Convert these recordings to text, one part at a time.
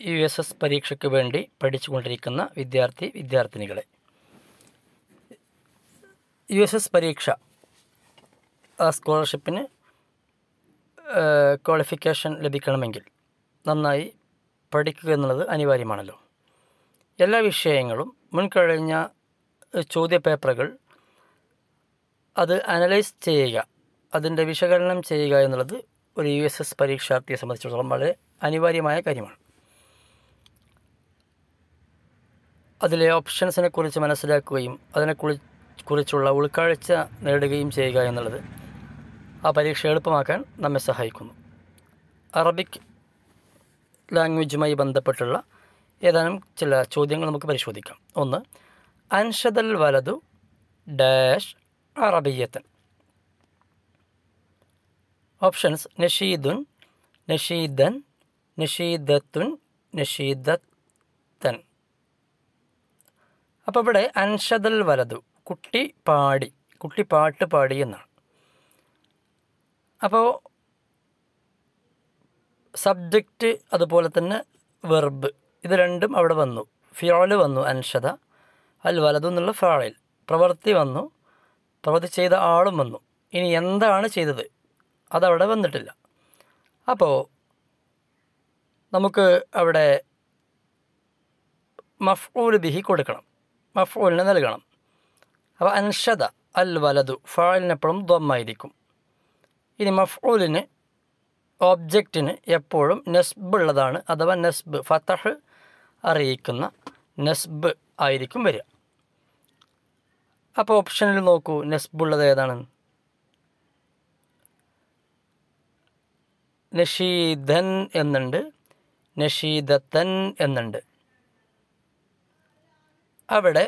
U S S പരീക്ഷയ്ക്ക് വേണ്ടി പഠിച്ചുകൊണ്ടിരിക്കുന്ന വിദ്യാർത്ഥി വിദ്യാർത്ഥിനികളെ യു എസ് എസ് പരീക്ഷ ആ സ്കോളർഷിപ്പിന് ക്വാളിഫിക്കേഷൻ ലഭിക്കണമെങ്കിൽ നന്നായി പഠിക്കുക എന്നുള്ളത് അനിവാര്യമാണല്ലോ എല്ലാ വിഷയങ്ങളും മുൻകഴിഞ്ഞ ചോദ്യ പേപ്പറുകൾ അത് അനലൈസ് ചെയ്യുക അതിൻ്റെ വിശകലനം ചെയ്യുക എന്നുള്ളത് ഒരു യു എസ് എസ് പരീക്ഷാർത്ഥിയെ സംബന്ധിച്ചിടത്തോളം വളരെ അനിവാര്യമായ കാര്യമാണ് അതിലെ ഓപ്ഷൻസിനെ കുറിച്ച് മനസ്സിലാക്കുകയും അതിനെ കുറിച്ചുള്ള ഉൾക്കാഴ്ച നേടുകയും ചെയ്യുക എന്നുള്ളത് ആ പരീക്ഷ എളുപ്പമാക്കാൻ നമ്മെ സഹായിക്കുന്നു അറബിക് ലാംഗ്വേജുമായി ബന്ധപ്പെട്ടുള്ള ഏതാനും ചില ചോദ്യങ്ങൾ നമുക്ക് പരിശോധിക്കാം ഒന്ന് അൻഷദൽ വലതു ഡാഷ് അറബിയത്തൻ ഓപ്ഷൻസ് നഷീദുൻ നഷീദൻ നഷീദത്തുൻ നഷീദത്തൻ അപ്പോൾ ഇവിടെ അൻഷദൽ വലതു കുട്ടി പാടി കുട്ടി പാട്ട് പാടി എന്നാണ് അപ്പോൾ സബ്ജക്റ്റ് അതുപോലെ തന്നെ വെർബ് ഇത് രണ്ടും അവിടെ വന്നു ഫിയോല് വന്നു അൻഷദ അൽ വലതു എന്നുള്ള ഫാളിൽ പ്രവൃത്തി വന്നു പ്രവൃത്തി ചെയ്ത ആളും വന്നു ഇനി എന്താണ് ചെയ്തത് അതവിടെ വന്നിട്ടില്ല അപ്പോൾ നമുക്ക് അവിടെ മഫ്ഊൽ ബിഹി കൊടുക്കണം മഫ്ഊലിന് നൽകണം അപ്പോൾ അൻഷദ അൽ വലതു ഫാളിനെപ്പോഴും ദ്വമ്മായിരിക്കും ഇനി മഫ്ഊലിന് ഓബ്ജക്റ്റിന് എപ്പോഴും നെസ്ബ് ഉള്ളതാണ് അഥവാ നെസ്ബ് ഫത്തഹ് അറിയിക്കുന്ന നെസ്ബ് ആയിരിക്കും വരിക അപ്പോൾ ഓപ്ഷനിൽ നോക്കൂ നെസ്ബ് ഉള്ളത് ഏതാണ് നഷീദൻ എന്നുണ്ട് നഷീദത്തൻ എന്നുണ്ട് അവിടെ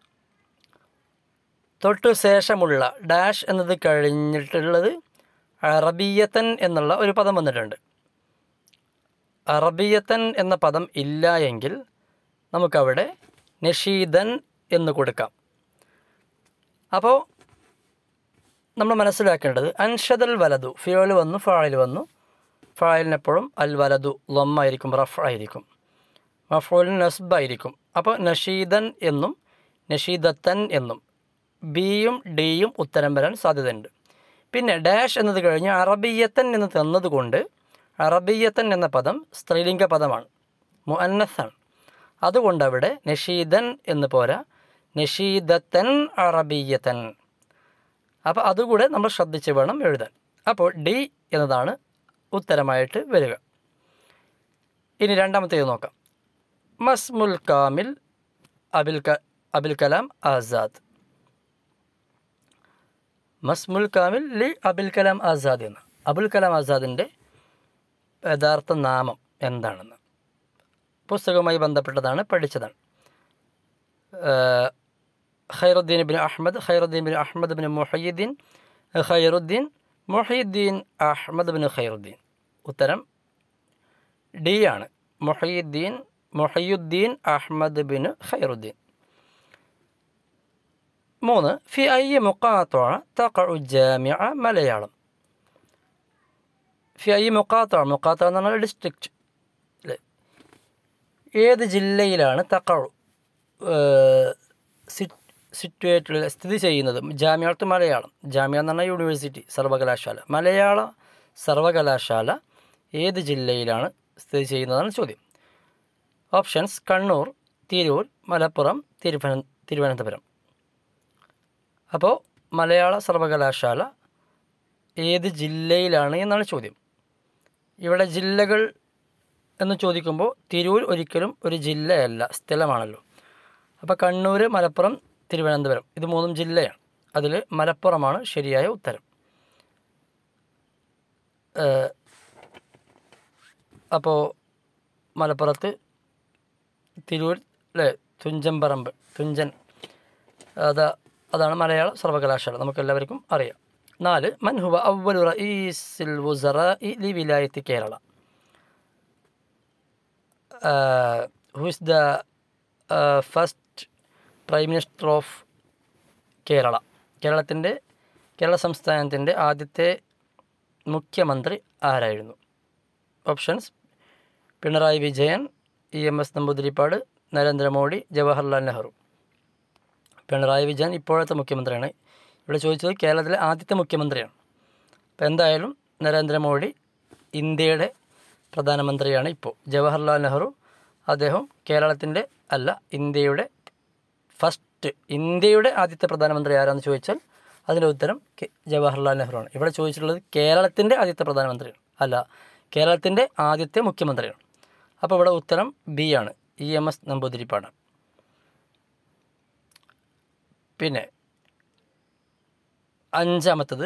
തൊട്ടു ശേഷമുള്ള ഡാഷ് എന്നത് കഴിഞ്ഞിട്ടുള്ളത് അറബിയത്തൻ എന്നുള്ള ഒരു പദം വന്നിട്ടുണ്ട് അറബിയത്തൻ എന്ന പദം ഇല്ല എങ്കിൽ നമുക്കവിടെ നഷീദൻ എന്ന് കൊടുക്കാം അപ്പോൾ നമ്മൾ മനസ്സിലാക്കേണ്ടത് അൻഷദൽ വലതു ഫിയോൽ വന്നു ഫായിൽ വന്നു ഫായിലിനെപ്പോഴും അൽ വലതു ലൊമ്മായിരിക്കും റഫ് ആയിരിക്കും മഫൂലിൻ നസ്ബായിരിക്കും അപ്പോൾ നഷീദൻ എന്നും നഷീദത്തൻ എന്നും ബിയും ഡിയും ഉത്തരം വരാൻ സാധ്യതയുണ്ട് പിന്നെ ഡാഷ് എന്നത് കഴിഞ്ഞ് അറബിയത്തൻ എന്ന് തന്നതുകൊണ്ട് അറബിയത്തൻ എന്ന പദം സ്ത്രീലിംഗ പദമാണ് മുഅന്നസാണ് അതുകൊണ്ട് അവിടെ നഷീദൻ എന്ന് പോരാ നഷീദത്തൻ അറബിയത്തൻ അപ്പോൾ അതുകൂടെ നമ്മൾ ശ്രദ്ധിച്ച് വേണം എഴുതാൻ അപ്പോൾ ഡി എന്നതാണ് ഉത്തരമായിട്ട് വരിക ഇനി രണ്ടാമത്തേത് നോക്കാം മസ്മുൽ കാമിൽ അബിൽ ക അബുൽ കലാം ആസാദ് മസ്മുൽ കാമിൽ ലി അബുൽ കലാം ആസാദ് എന്ന് അബുൽ കലാം ആസാദിൻ്റെ യഥാർത്ഥ നാമം എന്താണെന്ന് പുസ്തകവുമായി ബന്ധപ്പെട്ടതാണ് പഠിച്ചതാണ് ഖൈറുദ്ദീൻ ബിൻ അഹമ്മദ് ഖൈറുദ്ദീൻ ബിൻ അഹമ്മദ് ബിൻ മുഹയ്യുദ്ദീൻ ഖൈറുദ്ദീൻ മുഹീദ്ദീൻ അഹമ്മദ് ബിൻ ഖൈറുദ്ദീൻ ഉത്തരം ഡി ആണ് മുഹയ്യുദ്ദീൻ മുഹയ്യുദ്ദീൻ അഹമ്മദ് ബിൻ ഖൈറുദ്ദീൻ മൂന്ന് ഫി അയ്യ മുക്കാത്തോഴ തഖഉ ജാമിഅ മലയാളം ഫി അയ്യ മുക്കാത്തോഴ മുക്കാത്തോഴ എന്ന് പറഞ്ഞാൽ ഡിസ്ട്രിക്റ്റ് അല്ലേ ഏത് ജില്ലയിലാണ് തഖഉ സിറ്റുവേറ്റഡ് സ്ഥിതി ചെയ്യുന്നത് ജാമ്യാത്ത് മലയാളം ജാമ്യ എന്ന് പറഞ്ഞാൽ യൂണിവേഴ്സിറ്റി സർവകലാശാല മലയാള സർവകലാശാല ഏത് ജില്ലയിലാണ് സ്ഥിതി ചെയ്യുന്നതാണ് ചോദ്യം ഓപ്ഷൻസ് കണ്ണൂർ തിരൂർ മലപ്പുറം തിരുവന തിരുവനന്തപുരം അപ്പോൾ മലയാള സർവകലാശാല ഏത് ജില്ലയിലാണ് എന്നാണ് ചോദ്യം ഇവിടെ ജില്ലകൾ എന്ന് ചോദിക്കുമ്പോൾ തിരൂർ ഒരിക്കലും ഒരു ജില്ലയല്ല സ്ഥലമാണല്ലോ അപ്പോൾ കണ്ണൂർ മലപ്പുറം തിരുവനന്തപുരം ഇത് മൂന്നും ജില്ലയാണ് അതിൽ മലപ്പുറമാണ് ശരിയായ ഉത്തരം അപ്പോൾ മലപ്പുറത്ത് തിരൂർ അല്ലേ തുഞ്ചൻപറമ്പ് തുഞ്ചൻ അത് അതാണ് മലയാള സർവകലാശാല നമുക്കെല്ലാവർക്കും അറിയാം നാല് മൻഹുവ അവലു റഈസിൽ വുസറ ലി വിലായത്ത് Kerala who is the first prime minister of Kerala കേരളത്തിൻ്റെ കേരള സംസ്ഥാനത്തിൻ്റെ ആദ്യത്തെ മുഖ്യമന്ത്രി ആരായിരുന്നു options Pinarayi Vijayan E M S Namboodiripad Narendra Modi Jawaharlal Nehru Pinarayi Vijayan ഇപ്പോഴത്തെ മുഖ്യമന്ത്രിയാണ് ഇവിടെ ചോദിച്ചത് കേരളത്തിലെ ആദ്യത്തെ മുഖ്യമന്ത്രിയാണ് അപ്പോൾ എന്തായാലും നരേന്ദ്രമോദി ഇന്ത്യയുടെ പ്രധാനമന്ത്രിയാണ് ഇപ്പോൾ ജവഹർലാൽ നെഹ്റു അദ്ദേഹം കേരളത്തിൻ്റെ അല്ല ഇന്ത്യയുടെ ഫസ്റ്റ് ഇന്ത്യയുടെ ആദ്യത്തെ പ്രധാനമന്ത്രി ആരാന്ന് ചോദിച്ചാൽ അതിൻ്റെ ഉത്തരം കെ- ജവഹർലാൽ നെഹ്റുവാണ് ഇവിടെ ചോദിച്ചിട്ടുള്ളത് കേരളത്തിൻ്റെ ആദ്യത്തെ പ്രധാനമന്ത്രിയാണ് അല്ല കേരളത്തിൻ്റെ ആദ്യത്തെ മുഖ്യമന്ത്രിയാണ് അപ്പോൾ ഇവിടെ ഉത്തരം ബി ആണ് ഇ എം എസ് നമ്പൂതിരിപ്പാടാണ് പിന്നെ അഞ്ചാമത്തത്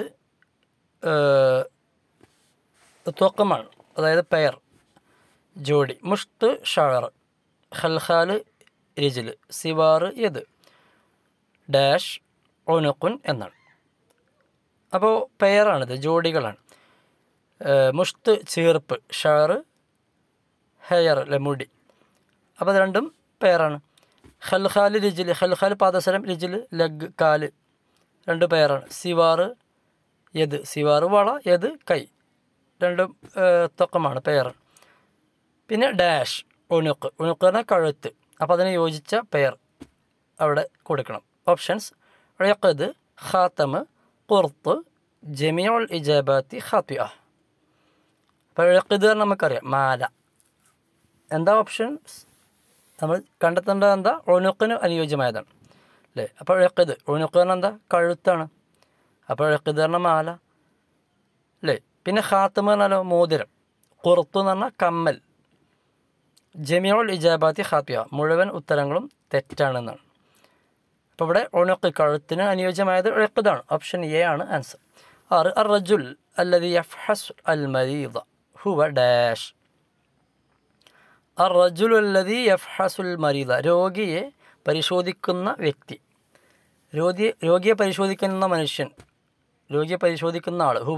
ത്വക്കമാണ് അതായത് പെയർ ജോഡി മുഷ്ത് ഷാർ ഖൽഖാല് റിജിൽ സിവാറ് യത് ഡാഷ് ഒനുക്കുൻ എന്നാണ് അപ്പോൾ പെയറാണിത് ജോഡികളാണ് ഏഹ് മുഷ്ത് ചീർപ്പ് ഷാറ് ഹെയർ അല്ലെ മുടി അപ്പോൾ അത് രണ്ടും പെയറാണ് ഖൽഖാല് രിജിൽ ഖൽഖാൽ പാദസരം രിജിൽ ലെഗ് കാല് രണ്ട് പെയറാണ് സിവാറ് യത് സിവാറ് വള യത് കൈ രണ്ടും ഏഹ് തൊക്കമാണ് പെയറാണ് പിന്നെ ഡാഷ് ഉണുക്ക് ഉണുക്ക് പറഞ്ഞാൽ കഴുത്ത് അപ്പോൾ അതിന് യോജിച്ച പെയർ അവിടെ കൊടുക്കണം ഓപ്ഷൻസ് ഇഴക്കത് ഖാത്തമ് കുർത്ത് ജമിയോൾ ഇജാബാത്തി ഖാത്തിയ അപ്പോൾ ഇഴക്കത് പറഞ്ഞാൽ നമുക്കറിയാം മാല എന്താ ഓപ്ഷൻസ് നമ്മൾ കണ്ടെത്തേണ്ടത് എന്താ ഒണുക്കിന് അനുയോജ്യമായതാണ് അല്ലേ അപ്പോൾ ഇഴക്കത് ഒണുക്ക് പറഞ്ഞാൽ എന്താ കഴുത്താണ് അപ്പോൾ ഇഴക്കത് പറഞ്ഞാൽ മാല അല്ലേ പിന്നെ ഖാത്തമ് പറഞ്ഞാലോ മോതിരം കുർത്ത് എന്ന് പറഞ്ഞാൽ കമ്മൽ ജമിയോൾ ഇജാബാത്തി ഖാത്തിയ മുഴുവൻ ഉത്തരങ്ങളും തെറ്റാണെന്നാണ് അപ്പോൾ ഇവിടെ ഉണക്ക് കഴുത്തിന് അനുയോജ്യമായത് ഉഴക്കതാണ് ഓപ്ഷൻ എ ആണ് ആൻസർ ആറ് അർ റജുൽ അല്ലതി യഫ്ഹസ് അൽ മരീദ ഹുവ ഡാഷ് അർ റജുൽ അല്ലതി യഫ്ഹസുൽ മരീദ രോഗിയെ പരിശോധിക്കുന്ന വ്യക്തി രോഗി രോഗിയെ പരിശോധിക്കുന്ന മനുഷ്യൻ രോഗിയെ പരിശോധിക്കുന്ന ആൾ ഹുവ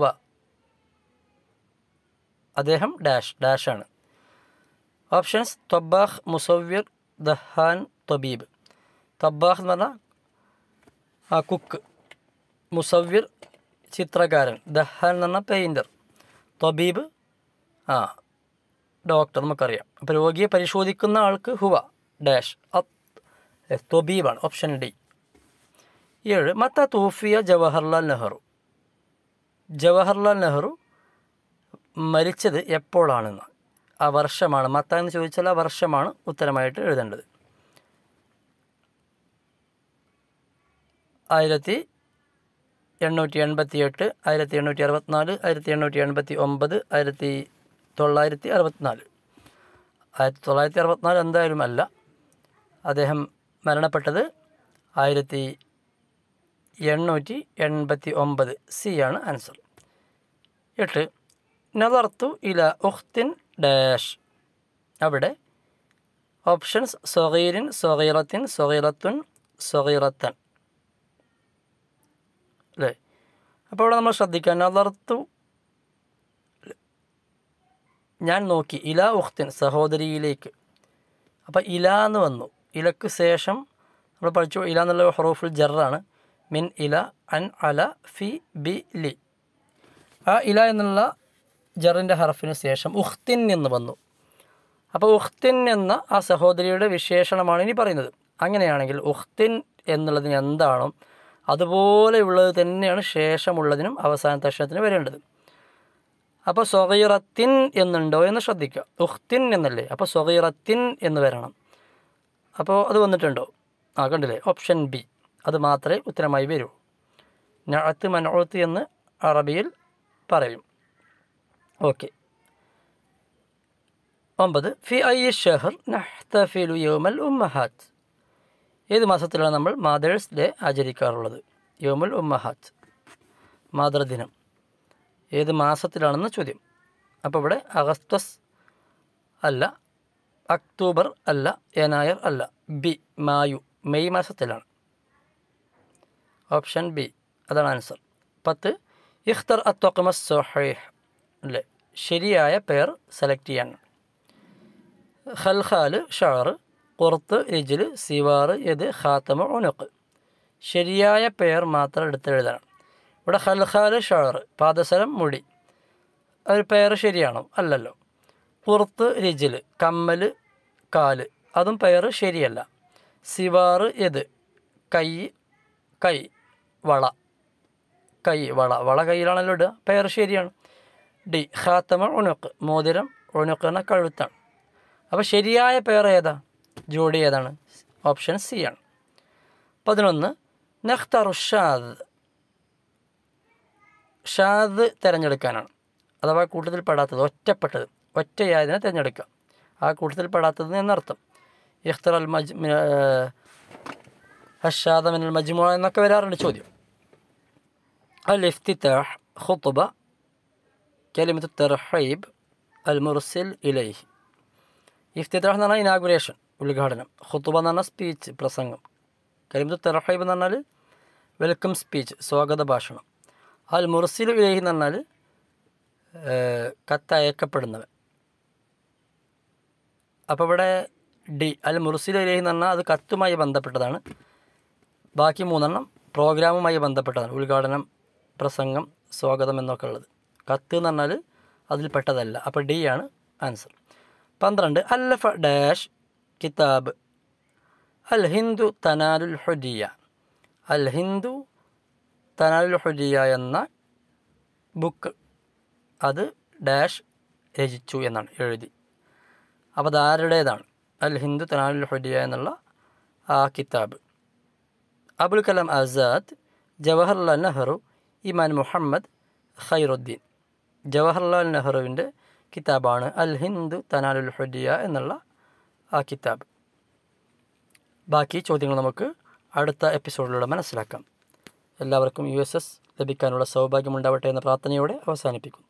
അദ്ദേഹം ഡാഷ് ഡാഷാണ് ഓപ്ഷൻസ് തൊബാഹ് മുസവ്വിർ ദഹാൻ തൊബീബ് തബ്ബാഹ് എന്ന് പറഞ്ഞാൽ ആ കുക്ക് മുസവ്വിർ ചിത്രകാരൻ ദഹാൻ എന്ന് പറഞ്ഞാൽ പെയിൻറ്റർ തൊബീബ് ആ ഡോക്ടർ നമുക്കറിയാം അപ്പോൾ രോഗിയെ പരിശോധിക്കുന്ന ആൾക്ക് ഹുവ ഡാഷ് തൊബീബാണ് ഓപ്ഷൻ ഡി ഏഴ് മത്ത തൂഫിയ ജവഹർലാൽ നെഹ്റു ജവഹർലാൽ നെഹ്റു മരിച്ചത് എപ്പോഴാണെന്ന് ആ വർഷമാണ് മത്ത എന്ന് ചോദിച്ചാൽ ആ വർഷമാണ് ഉത്തരമായിട്ട് എഴുതേണ്ടത് ആയിരത്തി എണ്ണൂറ്റി എൺപത്തി എട്ട് ആയിരത്തി എണ്ണൂറ്റി അറുപത്തിനാല് ആയിരത്തി എണ്ണൂറ്റി എൺപത്തി ഒമ്പത് ആയിരത്തി തൊള്ളായിരത്തി അറുപത്തിനാല് ആയിരത്തി തൊള്ളായിരത്തി അറുപത്തിനാല് എന്തായാലും അല്ല അദ്ദേഹം മരണപ്പെട്ടത് ആയിരത്തി എണ്ണൂറ്റി എൺപത്തി ഒമ്പത് സി ആണ് ആൻസർ എട്ട് നദർത്തു ഇല ഉഖ്തിൻ ഡാഷ് അവിടെ ഓപ്ഷൻസ് സൊഹീരിൻ സൊഹീറത്തിൻ സൊഹീറത്തുൻ സൊഹീറത്തൻ അല്ലേ അപ്പോൾ അവിടെ നമ്മൾ ശ്രദ്ധിക്കുക നദർത്തു ഞാൻ നോക്കി ഇല ഉഖ്തിൻ സഹോദരിയിലേക്ക് അപ്പോൾ ഇല എന്ന് വന്നു ഇലക്ക് ശേഷം നമ്മൾ പഠിച്ചു ഇല എന്നുള്ള ഹറൂഫുൽ ജറാണ് മിൻ ഇല അൻ അല ഫി ബി ലി ആ ഇല എന്നുള്ള ജറിൻ്റെ ഹറഫിന് ശേഷം ഉഖ്തിൻ എന്ന് വന്നു അപ്പോൾ ഉഖ്തിൻ എന്ന ആ സഹോദരിയുടെ വിശേഷണമാണ് ഇനി പറയുന്നത് അങ്ങനെയാണെങ്കിൽ ഉഖ്തിൻ എന്നുള്ളതിന് എന്താണോ അതുപോലെയുള്ളത് തന്നെയാണ് ശേഷമുള്ളതിനും അവസാനത്തെ അക്ഷരത്തിന് വരേണ്ടത് അപ്പോൾ സ്വഗീറത്തിൻ എന്നുണ്ടോ എന്ന് ശ്രദ്ധിക്കുക ഉഖ്തിൻ എന്നല്ലേ അപ്പോൾ സ്വഗീറത്തിൻ എന്ന് വരണം അപ്പോൾ അത് വന്നിട്ടുണ്ടോ ആ കണ്ടില്ലേ ഓപ്ഷൻ ബി അത് മാത്രമേ ഉത്തരമായി വരൂ നഅത്ത് മനോത്ത് എന്ന് അറബിയിൽ പറയും ഓക്കെ ഒമ്പത് ഫി ഐ ഷഹർ നഹ്തഫിലു യോമൽ ഉമ്മഹാത്ത് ഏത് മാസത്തിലാണ് നമ്മൾ മാതേഴ്സ് ഡേ ആചരിക്കാറുള്ളത് യോമുൽ ഉമ്മഹാത്ത് മാതൃദിനം ഏത് മാസത്തിലാണെന്ന് ചോദ്യം അപ്പോൾ ഇവിടെ അഗസ്റ്റസ് അല്ല അക്ടോബർ അല്ല എനായർ അല്ല ബി മായു മെയ് മാസത്തിലാണ് ഓപ്ഷൻ ബി അതാണ് ആൻസർ പത്ത് ഇഖ്തർ അത്വക്കമസ് സൊഹൈഹ് അല്ലേ ശരിയായ പേർ സെലക്ട് ചെയ്യാൻ ഖൽഖാല് ഷാറ് കുർത്ത് റിജിൽ സിവാറ് ഇത് ഖാത്തമ ഉനുക്ക് ശരിയായ പേർ മാത്രം എടുത്തെഴുതണം ഇവിടെ ഖൽഖാല് ഷാറ് പാദസരം മുടി ഒരു പേർ ശരിയാണോ അല്ലല്ലോ പുറത്ത് രിജിൽ കമ്മൽ കാല് അതും പെയർ ശരിയല്ല സിവാറ് എത് കൈ കൈ വള കൈ വള വള കയ്യിലാണല്ലോ ഇടുക പെയർ ശരിയാണ് ഡി ഖാത്തമ ഉണുക്ക് മോതിരം ഉണുക്ക് എന്ന കഴുത്താണ് അപ്പോൾ ശരിയായ പെയർ ഏതാ ജോഡി ഏതാണ് ഓപ്ഷൻ സി ആണ് പതിനൊന്ന് നെഖ്തറു ഷാദ് ഷാദ് തിരഞ്ഞെടുക്കാനാണ് അഥവാ കൂട്ടത്തിൽ പെടാത്തത് ഒറ്റപ്പെട്ടത് ഒറ്റയായതിനെ തിരഞ്ഞെടുക്കുക ആ കൂട്ടത്തിൽ പെടാത്തത് എന്നർത്ഥം ഇഖ്തർ അൽ മജ് ഹഷാദ മിനൽ മജ്മു എന്നൊക്കെ വരാറുണ്ട് ചോദ്യം അൽ ഇഫ്തിതാഹ് ഖുത്ബ കലിമത്ത് തെർഹൈബ് അൽ മുർസിൽ ഇലൈഹി ഇഫ്തിതാഹ് എന്ന് പറഞ്ഞാൽ ഇനാഗുറേഷൻ ഉദ്ഘാടനം ഖുത്ബ എന്ന് പറഞ്ഞാൽ സ്പീച്ച് പ്രസംഗം കലിമത്ത് തെർഹൈബ് എന്ന് പറഞ്ഞാൽ വെൽക്കം സ്പീച്ച് സ്വാഗത ഭാഷണം അൽ മുർസിൽ ഇലൈഹി എന്ന് പറഞ്ഞാൽ കത്തയക്കപ്പെടുന്നവൻ അപ്പോൾ ഇവിടെ ഡി അൽ മുർസിൽ ഇലൈഹി എന്ന് പറഞ്ഞാൽ അത് കത്തുമായി ബന്ധപ്പെട്ടതാണ് ബാക്കി മൂന്നെണ്ണം പ്രോഗ്രാമുമായി ബന്ധപ്പെട്ടതാണ് ഉദ്ഘാടനം പ്രസംഗം സ്വാഗതം എന്നൊക്കെ ഉള്ളത് കത്ത് എന്ന് പറഞ്ഞാൽ അതിൽപ്പെട്ടതല്ല അപ്പോൾ ഡി ആണ് ആൻസർ പന്ത്രണ്ട് അല്ലഫ ഡാഷ് കിതാബ് അൽ ഹിന്ദു തനാലുൽ ഹുദിയ അൽ ഹിന്ദു തനാലുൽ ഹുദിയ എന്ന ബുക്ക് അത് ഡാഷ് രചിച്ചു എന്നാണ് എഴുതി അപ്പോൾ അത് ആരുടേതാണ് അൽ ഹിന്ദു തനാലുൽ ഹുദിയ എന്നുള്ള ആ കിതാബ് അബുൽ കലാം ആസാദ് ജവഹർലാൽ നെഹ്റു ഇമാൻ മുഹമ്മദ് ഖൈറുദ്ദീൻ ജവഹർലാൽ നെഹ്റുവിൻ്റെ കിതാബാണ് അൽ ഹിന്ദു തനാലുൽ ഹുദിയ എന്നുള്ള ആ കിതാബ് ബാക്കി ചോദ്യങ്ങൾ നമുക്ക് അടുത്ത എപ്പിസോഡിലൂടെ മനസ്സിലാക്കാം എല്ലാവർക്കും യു എസ് എസ് ലഭിക്കാനുള്ള സൗഭാഗ്യമുണ്ടാവട്ടെ എന്ന പ്രാർത്ഥനയോടെ അവസാനിപ്പിക്കുന്നു